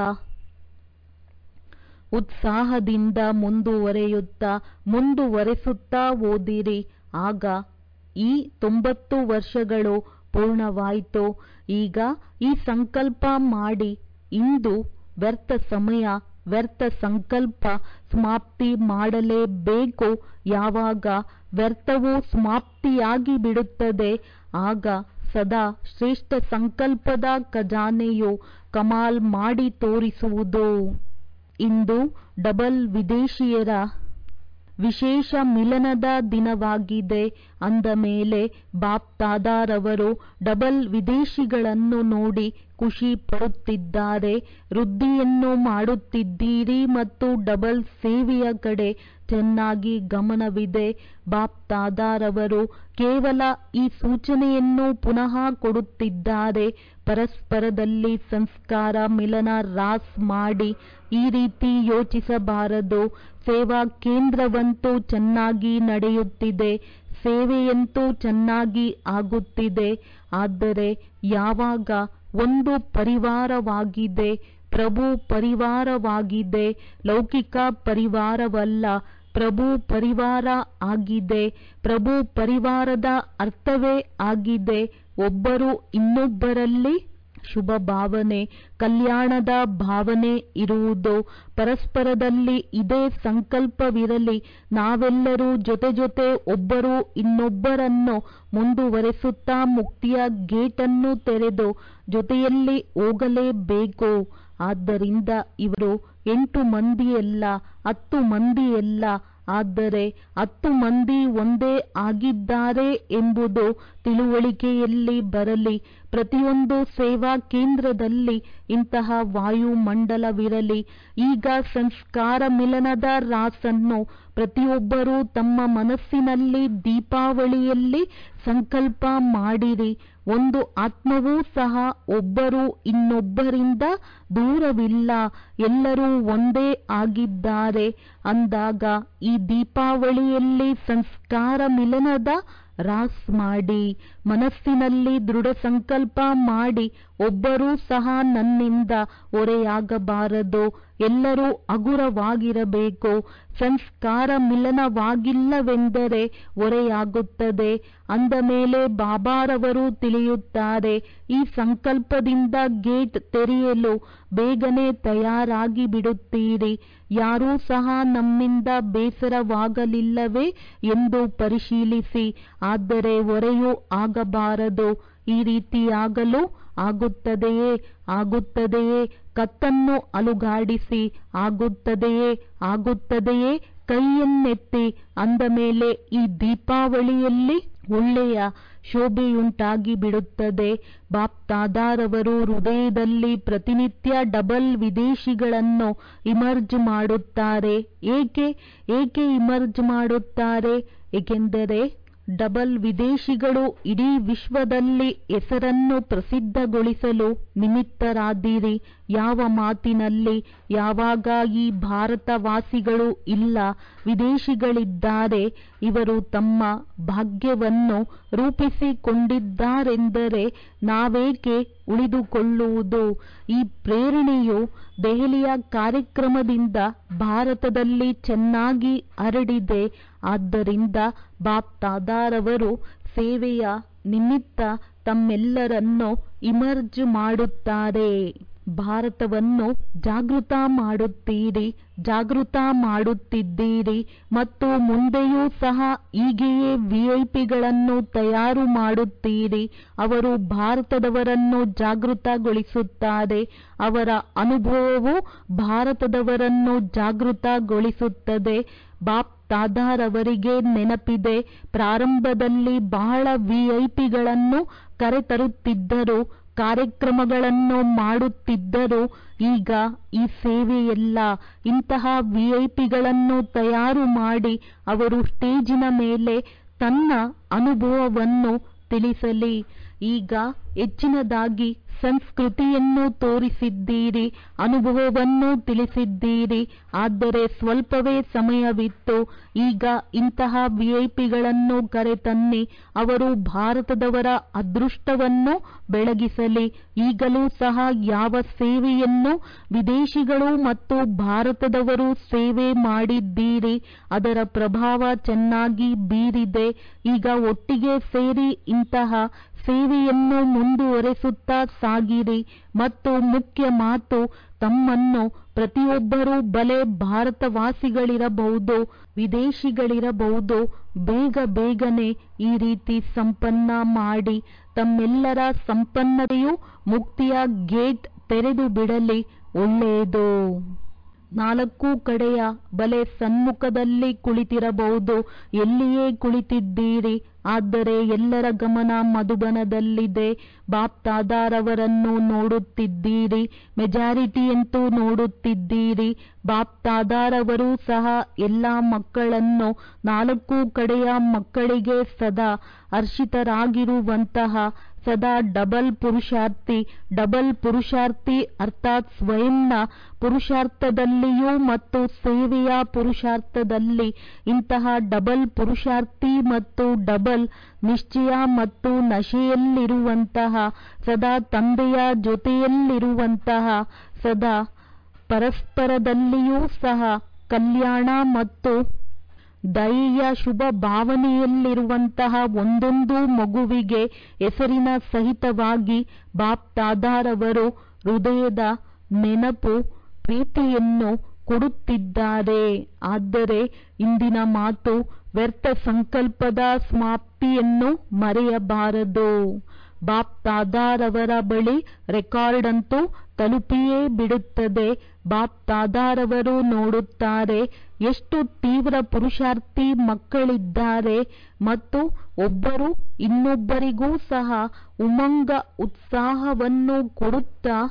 ಉತ್ಸಾಹದಿಂದ ಮುಂದುವರೆಯುತ್ತಾ ಮುಂದುವರೆಸುತ್ತಾ ಓದಿರಿ ಆಗ ಈ ತೊಂಬತ್ತು ವರ್ಷಗಳು ಪೂರ್ಣವಾಯಿತು ಈಗ ಈ ಸಂಕಲ್ಪ ಮಾಡಿ ಇಂದು ವ್ಯರ್ಥ ಸಮಯ ವ್ಯರ್ಥ ಸಂಕಲ್ಪ ಸಮಾಪ್ತಿ ಮಾಡಲೇಬೇಕು ಯಾವಾಗ ವ್ಯರ್ಥವು ಸಮಾಪ್ತಿಯಾಗಿ ಬಿಡುತ್ತದೆ ಆಗ ಸದಾ ಶ್ರೇಷ್ಠ ಸಂಕಲ್ಪದ ಖಜಾನೆಯು ಕಮಾಲ್ ಮಾಡಿ ತೋರಿಸುವುದು ಇಂದು ಡಬಲ್ ವಿದೇಶಿಯರ ವಿಶೇಷ ಮಿಲನದ ದಿನವಾಗಿದೆ ಅಂದ ಮೇಲೆ ಬಾಪ್ ದಾದಾರವರು ಡಬಲ್ ವಿದೇಶಿಗಳನ್ನು ನೋಡಿ ಖುಷಿ ಪಡುತ್ತಿದ್ದಾರೆ ವೃದ್ಧಿಯನ್ನು ಮಾಡುತ್ತಿದ್ದೀರಿ ಮತ್ತು ಡಬಲ್ ಸೇವೆಯ ಕಡೆ ಚೆನ್ನಾಗಿ ಗಮನವಿದೆ ಬಾಪ್ ದಾದಾರವರು ಕೇವಲ ಈ ಸೂಚನೆಯನ್ನು ಪುನಃ ಕೊಡುತ್ತಿದ್ದಾರೆ ಪರಸ್ಪರದಲ್ಲಿ ಸಂಸ್ಕಾರ ಮಿಲನ ರಾಸ್ ಮಾಡಿ ಈ ರೀತಿ ಯೋಚಿಸಬಾರದು ಸೇವಾ ಕೇಂದ್ರವಂತೂ ಚೆನ್ನಾಗಿ ನಡೆಯುತ್ತಿದೆ ಸೇವೆಯಂತೂ ಚೆನ್ನಾಗಿ ಆಗುತ್ತಿದೆ ಆದರೆ ಯಾವಾಗ ಒಂದು ಪರಿವಾರವಾಗಿದೆ ಪ್ರಭು ಪರಿವಾರವಾಗಿದೆ ಲೌಕಿಕ ಪರಿವಾರವಲ್ಲ ಪ್ರಭು ಪರಿವಾರ ಆಗಿದೆ ಪ್ರಭು ಪರಿವಾರದ ಅರ್ಥವೇ ಆಗಿದೆ ಒಬ್ಬರು ಇನ್ನೊಬ್ಬರಲ್ಲಿ ಶುಭ ಭಾವನೆ ಕಲ್ಯಾಣದ ಭಾವನೆ ಇರುವುದು ಪರಸ್ಪರದಲ್ಲಿ ಇದೇ ಸಂಕಲ್ಪವಿರಲಿ ನಾವೆಲ್ಲರೂ ಜೊತೆ ಜೊತೆ ಒಬ್ಬರು ಇನ್ನೊಬ್ಬರನ್ನು ಮುಂದುವರೆಸುತ್ತಾ ಮುಕ್ತಿಯ ಗೇಟನ್ನು ತೆರೆದು ಜೊತೆಯಲ್ಲಿ ಹೋಗಲೇಬೇಕು ಆದ್ದರಿಂದ ಇವರು ಎಂಟು ಮಂದಿಯಲ್ಲ ಹತ್ತು ಮಂದಿಯಲ್ಲ ಆದರೆ ಹತ್ತು ಮಂದಿ ಒಂದೇ ಆಗಿದ್ದಾರೆ ಎಂಬುದು ತಿಳುವಳಿಕೆಯಲ್ಲಿ ಬರಲಿ ಪ್ರತಿಯೊಂದು ಸೇವಾ ಕೇಂದ್ರದಲ್ಲಿ ಇಂತಹ ವಾಯುಮಂಡಲವಿರಲಿ ಈಗ ಸಂಸ್ಕಾರ ಮಿಲನದ ರಾಸನ್ನು ಪ್ರತಿಯೊಬ್ಬರೂ ತಮ್ಮ ಮನಸ್ಸಿನಲ್ಲಿ ದೀಪಾವಳಿಯಲ್ಲಿ ಸಂಕಲ್ಪ ಮಾಡಿರಿ ಒಂದು ಆತ್ಮವೂ ಸಹ ಒಬ್ಬರು ಇನ್ನೊಬ್ಬರಿಂದ ದೂರವಿಲ್ಲ ಎಲ್ಲರೂ ಒಂದೇ ಆಗಿದ್ದಾರೆ ಅಂದಾಗ ಈ ದೀಪಾವಳಿಯಲ್ಲಿ ಸಂಸ್ಕಾರ ಮಿಲನದ ರಾಸ್ ಮಾಡಿ ಮನಸ್ಸಿನಲ್ಲಿ ದೃಢ ಸಂಕಲ್ಪ ಮಾಡಿ ಒಬ್ಬರೂ ಸಹ ನನ್ನಿಂದ ಹೊರೆಯಾಗಬಾರದು ಎಲ್ಲರೂ ಹಗುರವಾಗಿರಬೇಕು ಸಂಸ್ಕಾರ ಮಿಲನವಾಗಿಲ್ಲವೆಂದರೆ ಹೊರೆಯಾಗುತ್ತದೆ ಅಂದ ಮೇಲೆ ಬಾಬಾರವರು ತಿಳಿಯುತ್ತಾರೆ ಈ ಸಂಕಲ್ಪದಿಂದ ಗೇಟ್ ತೆರೆಯಲು ಬೇಗನೆ ತಯಾರಾಗಿ ಬಿಡುತ್ತೀರಿ ಯಾರೂ ಸಹ ನಮ್ಮಿಂದ ಬೇಸರವಾಗಲಿಲ್ಲವೇ ಎಂದು ಪರಿಶೀಲಿಸಿ ಆದರೆ ಹೊರೆಯೂ ಆಗಬಾರದು ಈ ರೀತಿಯಾಗಲು ಆಗುತ್ತದೆಯೇ ಆಗುತ್ತದೆಯೇ ಕತ್ತನ್ನು ಅಲುಗಾಡಿಸಿ ಆಗುತ್ತದೆಯೇ ಆಗುತ್ತದೆಯೇ ಕೈಯನ್ನೆತ್ತಿ ಅಂದ ಮೇಲೆ ಈ ದೀಪಾವಳಿಯಲ್ಲಿ ಒಳ್ಳೆಯ ಶೋಭೆಯುಂಟಾಗಿ ಬಿಡುತ್ತದೆ ಬಾಪ್ತಾದಾರವರು ಹೃದಯದಲ್ಲಿ ಪ್ರತಿನಿತ್ಯ ಡಬಲ್ ವಿದೇಶಿಗಳನ್ನು ಇಮರ್ಜ್ ಮಾಡುತ್ತಾರೆ ಏಕೆ ಏಕೆ ಇಮರ್ಜ್ ಮಾಡುತ್ತಾರೆ ಏಕೆಂದರೆ ಡಬಲ್ ವಿದೇಶಿಗಳು ಇಡೀ ವಿಶ್ವದಲ್ಲಿ ಹೆಸರನ್ನು ಪ್ರಸಿದ್ಧಗೊಳಿಸಲು ನಿಮಿತ್ತರಾದಿರಿ ಯಾವ ಮಾತಿನಲ್ಲಿ ಯಾವಾಗ ಈ ಭಾರತವಾಸಿಗಳು ಇಲ್ಲ ವಿದೇಶಿಗಳಿದ್ದಾರೆ ಇವರು ತಮ್ಮ ಭಾಗ್ಯವನ್ನು ರೂಪಿಸಿಕೊಂಡಿದ್ದಾರೆಂದರೆ ನಾವೇಕೆ ಉಳಿದುಕೊಳ್ಳುವುದು ಈ ಪ್ರೇರಣೆಯು ದೆಹಲಿಯ ಕಾರ್ಯಕ್ರಮದಿಂದ ಭಾರತದಲ್ಲಿ ಚೆನ್ನಾಗಿ ಹರಡಿದೆ ಆದ್ದರಿಂದ ಬಾಪ್ತಾದಾರವರು ಸೇವೆಯ ನಿಮಿತ್ತ ತಮ್ಮೆಲ್ಲರನ್ನು ಇಮರ್ಜ್ ಮಾಡುತ್ತಾರೆ ಭಾರತವನ್ನು ಜಾಗೃತ ಮಾಡುತ್ತೀರಿ ಜಾಗೃತ ಮಾಡುತ್ತಿದ್ದೀರಿ ಮತ್ತು ಮುಂದೆಯೂ ಸಹ ಹೀಗೆಯೇ ವಿಐಪಿಗಳನ್ನು ತಯಾರು ಮಾಡುತ್ತೀರಿ ಅವರು ಭಾರತದವರನ್ನು ಜಾಗೃತಗೊಳಿಸುತ್ತಾರೆ ಅವರ ಅನುಭವವು ಭಾರತದವರನ್ನು ಜಾಗೃತಗೊಳಿಸುತ್ತದೆ ಬಾಪ್ ತಾದಾರವರಿಗೆ ನೆನಪಿದೆ ಪ್ರಾರಂಭದಲ್ಲಿ ಬಹಳ ವಿಐಪಿಗಳನ್ನು ಕರೆತರುತ್ತಿದ್ದರು ಕಾರ್ಯಕ್ರಮಗಳನ್ನು ಮಾಡುತ್ತಿದ್ದರು ಈಗ ಈ ಸೇವೆಯೆಲ್ಲ ಇಂತಹ ವಿಐಪಿಗಳನ್ನು ತಯಾರು ಮಾಡಿ ಅವರು ಸ್ಟೇಜಿನ ಮೇಲೆ ತನ್ನ ಅನುಭವವನ್ನು ತಿಳಿಸಲಿ ಈಗ ಹೆಚ್ಚಿನದಾಗಿ ಸಂಸ್ಕೃತಿಯನ್ನು ತೋರಿಸಿದ್ದೀರಿ ಅನುಭವವನ್ನು ತಿಳಿಸಿದ್ದೀರಿ ಆದರೆ ಸ್ವಲ್ಪವೇ ಸಮಯವಿತ್ತು ಈಗ ಇಂತಹ ವಿಐಪಿಗಳನ್ನು ಕರೆತನ್ನಿ ಅವರು ಭಾರತದವರ ಅದೃಷ್ಟವನ್ನು ಬೆಳಗಿಸಲಿ ಈಗಲೂ ಸಹ ಯಾವ ಸೇವೆಯನ್ನು ವಿದೇಶಿಗಳು ಮತ್ತು ಭಾರತದವರು ಸೇವೆ ಮಾಡಿದ್ದೀರಿ ಅದರ ಪ್ರಭಾವ ಚೆನ್ನಾಗಿ ಬೀರಿದೆ ಈಗ ಒಟ್ಟಿಗೆ ಸೇರಿ ಇಂತಹ ಸೇವೆಯನ್ನು ಮುಂದುವರೆಸುತ್ತಾ ಸಾಗಿರಿ ಮತ್ತು ಮುಖ್ಯ ಮಾತು ತಮ್ಮನ್ನು ಪ್ರತಿಯೊಬ್ಬರೂ ಬಲೆ ಭಾರತವಾಸಿಗಳಿರಬಹುದು ವಿದೇಶಿಗಳಿರಬಹುದು ಬೇಗ ಬೇಗನೆ ಈ ರೀತಿ ಸಂಪನ್ನ ಮಾಡಿ ತಮ್ಮೆಲ್ಲರ ಸಂಪನ್ನತೆಯು ಮುಕ್ತಿಯ ಗೇಟ್ ತೆರೆದು ಬಿಡಲಿ ಒಳ್ಳೆಯದು ನಾಲ್ಕು ಕಡೆಯ ಬಲೆ ಸನ್ಮುಖದಲ್ಲಿ ಕುಳಿತಿರಬಹುದು ಎಲ್ಲಿಯೇ ಕುಳಿತಿದ್ದೀರಿ ಆದರೆ ಎಲ್ಲರ ಗಮನ ಮಧುಬನದಲ್ಲಿದೆ ಬಾಪ್ ತಾದಾರವರನ್ನು ನೋಡುತ್ತಿದ್ದೀರಿ ಮೆಜಾರಿಟಿಯಂತೂ ನೋಡುತ್ತಿದ್ದೀರಿ ಬಾಪ್ ತಾದಾರವರು ಸಹ ಎಲ್ಲ ಮಕ್ಕಳನ್ನು ನಾಲ್ಕು ಕಡೆಯ ಮಕ್ಕಳಿಗೆ ಸದಾ ಹರ್ಷಿತರಾಗಿರುವಂತಹ ಸದಾ ಡಬಲ್ ಪುರುಷಾರ್ಥಿ ಡಬಲ್ ಪುರುಷಾರ್ಥಿ ಅರ್ಥಾತ್ ಸ್ವಯಂನ ಪುರುಷಾರ್ಥದಲ್ಲಿಯೂ ಮತ್ತು ಸೇವೆಯ ಪುರುಷಾರ್ಥದಲ್ಲಿ ಇಂತಹ ಡಬಲ್ ಪುರುಷಾರ್ಥಿ ಮತ್ತು ಡಬಲ್ ನಿಶ್ಚಯ ಮತ್ತು ನಶೆಯಲ್ಲಿರುವಂತಹ ಸದಾ ತಂದೆಯ ಜೊತೆಯಲ್ಲಿರುವಂತಹ ಸದಾ ಪರಸ್ಪರದಲ್ಲಿಯೂ ಸಹ ಕಲ್ಯಾಣ ಮತ್ತು ದಯೆಯ ಶುಭ ಭಾವನೆಯಲ್ಲಿರುವಂತಹ ಒಂದೊಂದು ಮಗುವಿಗೆ ಹೆಸರಿನ ಸಹಿತವಾಗಿ ಬಾಪ್ ದಾದಾರವರು ಹೃದಯದ ನೆನಪು ಪ್ರೀತಿಯನ್ನು ಕೊಡುತ್ತಿದ್ದಾರೆ ಆದರೆ ಇಂದಿನ ಮಾತು ವ್ಯರ್ಥ ಸಂಕಲ್ಪದ ಸಮಾಪ್ತಿಯನ್ನು ಮರೆಯಬಾರದು ಬಾಪ್ ದಾದಾರವರ ಬಳಿ ರೆಕಾರ್ಡ್ ಅಂತೂ ತಲುಪಿಯೇ ಬಿಡುತ್ತದೆ ಬಾಪ್ ದಾದಾರವರು ನೋಡುತ್ತಾರೆ ಎಷ್ಟು ತೀವ್ರ ಪುರುಷಾರ್ಥಿ ಮಕ್ಕಳಿದ್ದಾರೆ ಮತ್ತು ಒಬ್ಬರು ಇನ್ನೊಬ್ಬರಿಗೂ ಸಹ ಉಮಂಗ ಉತ್ಸಾಹವನ್ನು ಕೊಡುತ್ತಾ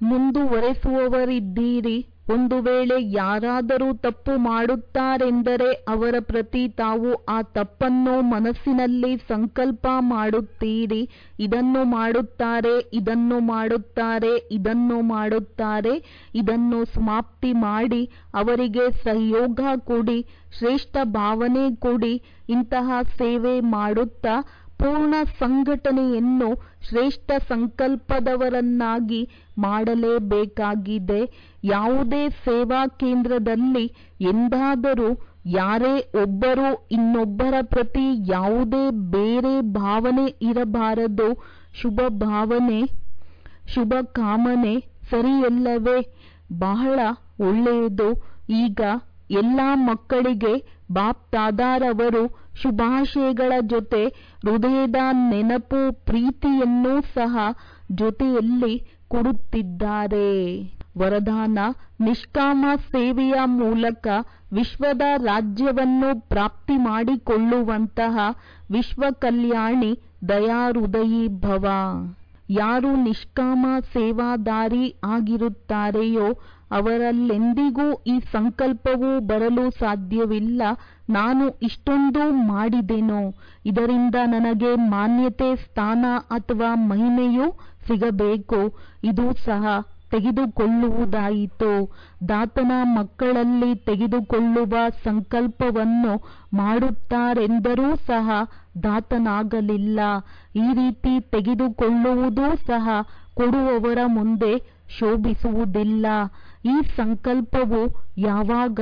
ಮುಂದುವರೆಸುವವರಿದ್ದೀರಿ ಒಂದು ವೇಳೆ ಯಾರಾದರೂ ತಪ್ಪು ಮಾಡುತ್ತಾರೆಂದರೆ ಅವರ ಪ್ರತಿ ತಾವು ಆ ತಪ್ಪನ್ನು ಮನಸ್ಸಿನಲ್ಲಿ ಸಂಕಲ್ಪ ಮಾಡುತ್ತೀರಿ ಇದನ್ನು ಮಾಡುತ್ತಾರೆ ಇದನ್ನು ಮಾಡುತ್ತಾರೆ ಇದನ್ನು ಮಾಡುತ್ತಾರೆ ಇದನ್ನು ಸಮಾಪ್ತಿ ಮಾಡಿ ಅವರಿಗೆ ಸಹಯೋಗ ಕೊಡಿ ಶ್ರೇಷ್ಠ ಭಾವನೆ ಕೊಡಿ ಇಂತಹ ಸೇವೆ ಮಾಡುತ್ತಾ ಪೂರ್ಣ ಸಂಘಟನೆಯನ್ನು ಶ್ರೇಷ್ಠ ಸಂಕಲ್ಪದವರನ್ನಾಗಿ ಮಾಡಲೇಬೇಕಾಗಿದೆ ಯಾವುದೇ ಸೇವಾ ಕೇಂದ್ರದಲ್ಲಿ ಎಂದಾದರೂ ಯಾರೇ ಒಬ್ಬರು ಇನ್ನೊಬ್ಬರ ಪ್ರತಿ ಯಾವುದೇ ಬೇರೆ ಭಾವನೆ ಇರಬಾರದು ಶುಭ ಭಾವನೆ ಶುಭ ಕಾಮನೆ ಸರಿಯಲ್ಲವೇ ಬಹಳ ಒಳ್ಳೆಯದು ಈಗ ಎಲ್ಲ ಮಕ್ಕಳಿಗೆ ಬಾಪ್ ದಾದಾರವರು ಶುಭಾಶಯಗಳ ಜೊತೆ ಹೃದಯದ ನೆನಪು ಪ್ರೀತಿಯನ್ನೂ ಸಹ ಜೊತೆಯಲ್ಲಿ ಕೊಡುತ್ತಿದ್ದಾರೆ ವರದಾನ ನಿಷ್ಕಾಮ ಸೇವೆಯ ಮೂಲಕ ವಿಶ್ವದ ರಾಜ್ಯವನ್ನು ಪ್ರಾಪ್ತಿ ಮಾಡಿಕೊಳ್ಳುವಂತಹ ವಿಶ್ವ ಕಲ್ಯಾಣಿ ದಯಾಹೃದಯಿ ಭವ ಯಾರು ನಿಷ್ಕಾಮ ಸೇವಾದಾರಿ ಆಗಿರುತ್ತಾರೆಯೋ ಅವರಲ್ಲೆಂದಿಗೂ ಈ ಸಂಕಲ್ಪವು ಬರಲು ಸಾಧ್ಯವಿಲ್ಲ ನಾನು ಇಷ್ಟೊಂದು ಮಾಡಿದೆನೋ ಇದರಿಂದ ನನಗೆ ಮಾನ್ಯತೆ ಸ್ಥಾನ ಅಥವಾ ಮಹಿಮೆಯೂ ಸಿಗಬೇಕು ಇದು ಸಹ ತೆಗೆದುಕೊಳ್ಳುವುದಾಯಿತು ದಾತನ ಮಕ್ಕಳಲ್ಲಿ ತೆಗೆದುಕೊಳ್ಳುವ ಸಂಕಲ್ಪವನ್ನು ಮಾಡುತ್ತಾರೆಂದರೂ ಸಹ ದಾತನಾಗಲಿಲ್ಲ ಈ ರೀತಿ ತೆಗೆದುಕೊಳ್ಳುವುದೂ ಸಹ ಕೊಡುವವರ ಮುಂದೆ ಶೋಭಿಸುವುದಿಲ್ಲ ಈ ಸಂಕಲ್ಪವು ಯಾವಾಗ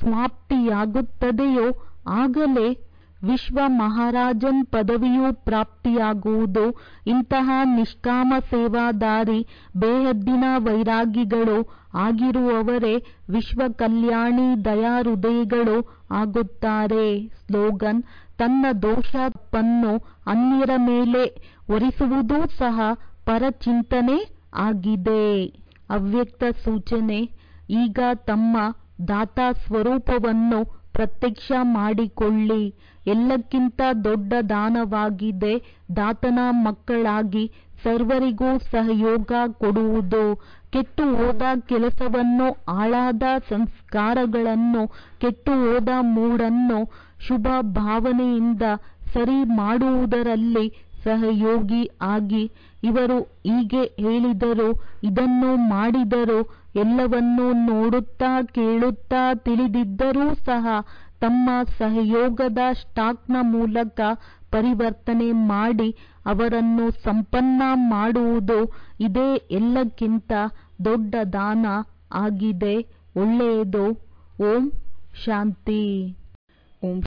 ಸಮಾಪ್ತಿಯಾಗುತ್ತದೆಯೋ ಆಗಲೇ ವಿಶ್ವ ಮಹಾರಾಜನ್ ಪದವಿಯು ಪ್ರಾಪ್ತಿಯಾಗುವುದು ಇಂತಹ ನಿಷ್ಕಾಮ ಸೇವಾದಾರಿ ಬೇಹದ್ದಿನ ವೈರಾಗಿಗಳು ಆಗಿರುವವರೇ ವಿಶ್ವ ಕಲ್ಯಾಣಿ ದಯಾಹೃದಯಗಳು ಆಗುತ್ತಾರೆ ಸ್ಲೋಗನ್ ತನ್ನ ದೋಷ ತಪ್ಪನ್ನು ಅನ್ಯರ ಮೇಲೆ ಒರೆಸುವುದೂ ಸಹ ಪರಚಿಂತನೆ ಆಗಿದೆ ಅವ್ಯಕ್ತ ಸೂಚನೆ ಈಗ ತಮ್ಮ ದಾತಾ ಸ್ವರೂಪವನ್ನು ಪ್ರತ್ಯಕ್ಷ ಮಾಡಿಕೊಳ್ಳಿ ಎಲ್ಲಕ್ಕಿಂತ ದೊಡ್ಡ ದಾನವಾಗಿದೆ ದಾತನ ಮಕ್ಕಳಾಗಿ ಸರ್ವರಿಗೂ ಸಹಯೋಗ ಕೊಡುವುದು ಕೆಟ್ಟು ಹೋದ ಕೆಲಸವನ್ನು ಹಾಳಾದ ಸಂಸ್ಕಾರಗಳನ್ನು ಕೆಟ್ಟು ಹೋದ ಮೂಡನ್ನು ಶುಭ ಭಾವನೆಯಿಂದ ಸರಿ ಮಾಡುವುದರಲ್ಲಿ ಸಹಯೋಗಿ ಆಗಿ ಇವರು ಹೀಗೆ ಹೇಳಿದರು ಇದನ್ನು ಮಾಡಿದರು ಎಲ್ಲವನ್ನೂ ನೋಡುತ್ತಾ ಕೇಳುತ್ತಾ ತಿಳಿದಿದ್ದರೂ ಸಹ ತಮ್ಮ ಸಹಯೋಗದ ಸ್ಟಾಕ್ನ ಮೂಲಕ ಪರಿವರ್ತನೆ ಮಾಡಿ ಅವರನ್ನು ಸಂಪನ್ನ ಮಾಡುವುದು ಇದೇ ಎಲ್ಲಕ್ಕಿಂತ ದೊಡ್ಡ ದಾನ ಆಗಿದೆ ಒಳ್ಳೆಯದು ಓಂ ಶಾಂತಿ ಓಂ